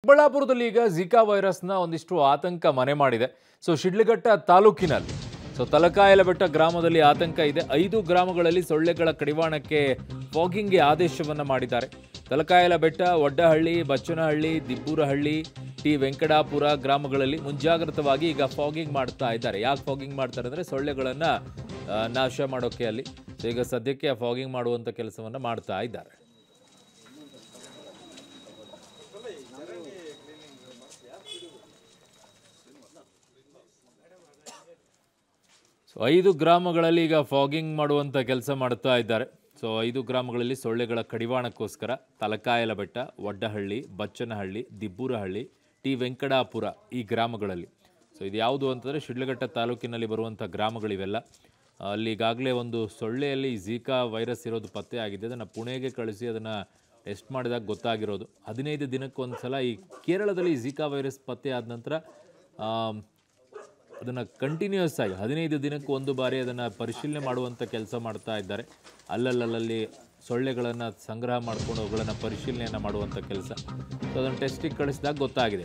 ಚಿಕ್ಕಬಳ್ಳಾಪುರದಲ್ಲಿ ಈಗ ಝಿಕಾ ವೈರಸ್ನ ಒಂದಿಷ್ಟು ಆತಂಕ ಮನೆ ಮಾಡಿದೆ ಸೊ ಶಿಡ್ಲಘಟ್ಟ ತಾಲೂಕಿನಲ್ಲಿ ಸೊ ತಲಕಾಯಲಬೆಟ್ಟ ಗ್ರಾಮದಲ್ಲಿ ಆತಂಕ ಇದೆ ಐದು ಗ್ರಾಮಗಳಲ್ಲಿ ಸೊಳ್ಳೆಗಳ ಕಡಿವಾಣಕ್ಕೆ ಫಾಗಿಂಗ್ಗೆ ಆದೇಶವನ್ನು ಮಾಡಿದ್ದಾರೆ ತಲಕಾಯಲಬೆಟ್ಟ ಒಡ್ಡಹಳ್ಳಿ ಬಚ್ಚನಹಳ್ಳಿ ದಿಬ್ಬೂರಹಳ್ಳಿ ಟಿ ವೆಂಕಟಾಪುರ ಗ್ರಾಮಗಳಲ್ಲಿ ಮುಂಜಾಗ್ರತವಾಗಿ ಈಗ ಫಾಗಿಂಗ್ ಮಾಡ್ತಾ ಇದ್ದಾರೆ ಯಾಕೆ ಫಾಗಿಂಗ್ ಮಾಡ್ತಾರೆ ಅಂದರೆ ಸೊಳ್ಳೆಗಳನ್ನು ಆ, ನಾಶ ಮಾಡೋಕ್ಕೆ ಅಲ್ಲಿ ಸೊ ಈಗ ಸದ್ಯಕ್ಕೆ ಫಾಗಿಂಗ್ ಮಾಡುವಂಥ ಕೆಲಸವನ್ನು ಮಾಡ್ತಾ ಇದ್ದಾರೆ ಸೊ ಐದು ಗ್ರಾಮಗಳಲ್ಲಿ ಈಗ ಫಾಗಿಂಗ್ ಮಾಡುವಂಥ ಕೆಲಸ ಮಾಡ್ತಾ ಇದ್ದಾರೆ ಸೊ ಐದು ಗ್ರಾಮಗಳಲ್ಲಿ ಸೊಳ್ಳೆಗಳ ಕಡಿವಾಣಕ್ಕೋಸ್ಕರ ತಲಕಾಯಲ ಬೆಟ್ಟ ಒಡ್ಡಹಳ್ಳಿ ಬಚ್ಚನಹಳ್ಳಿ ದಿಬ್ಬೂರಹಳ್ಳಿ ಟಿ ವೆಂಕಟಾಪುರ ಈ ಗ್ರಾಮಗಳಲ್ಲಿ ಸೊ ಇದು ಯಾವುದು ಅಂತಂದರೆ ಶಿಡ್ಲಘಟ್ಟ ತಾಲೂಕಿನಲ್ಲಿ ಬರುವಂಥ ಗ್ರಾಮಗಳಿವೆಲ್ಲ ಅಲ್ಲಿ ಈಗಾಗಲೇ ಒಂದು ಸೊಳ್ಳೆಯಲ್ಲಿ ಝೀಕಾ ವೈರಸ್ ಇರೋದು ಪತ್ತೆ ಆಗಿದೆ ಅದನ್ನು ಪುಣೆಗೆ ಕಳಿಸಿ ಅದನ್ನು ಟೆಸ್ಟ್ ಮಾಡಿದಾಗ ಗೊತ್ತಾಗಿರೋದು ಹದಿನೈದು ದಿನಕ್ಕೊಂದು ಸಲ ಈ ಕೇರಳದಲ್ಲಿ ಝೀಕಾ ವೈರಸ್ ಪತ್ತೆ ಆದ ನಂತರ ಆಮ್, ಅದನ್ನು ಕಂಟಿನ್ಯೂಸ್ ಆಗಿ ಹದಿನೈದು ದಿನಕ್ಕೆ ಒಂದು ಬಾರಿ ಅದನ್ನು ಪರಿಶೀಲನೆ ಮಾಡುವಂಥ ಕೆಲಸ ಮಾಡ್ತಾ ಇದ್ದಾರೆ ಅಲ್ಲಲ್ಲಲ್ಲಿ ಸೊಳ್ಳೆಗಳನ್ನು ಸಂಗ್ರಹ ಮಾಡಿಕೊಂಡು ಅವುಗಳನ್ನು ಪರಿಶೀಲನೆಯನ್ನು ಮಾಡುವಂಥ ಕೆಲಸ ಸೊ ಅದನ್ನು ಟೆಸ್ಟಿಗೆ ಕಳಿಸಿದಾಗ ಗೊತ್ತಾಗಿದೆ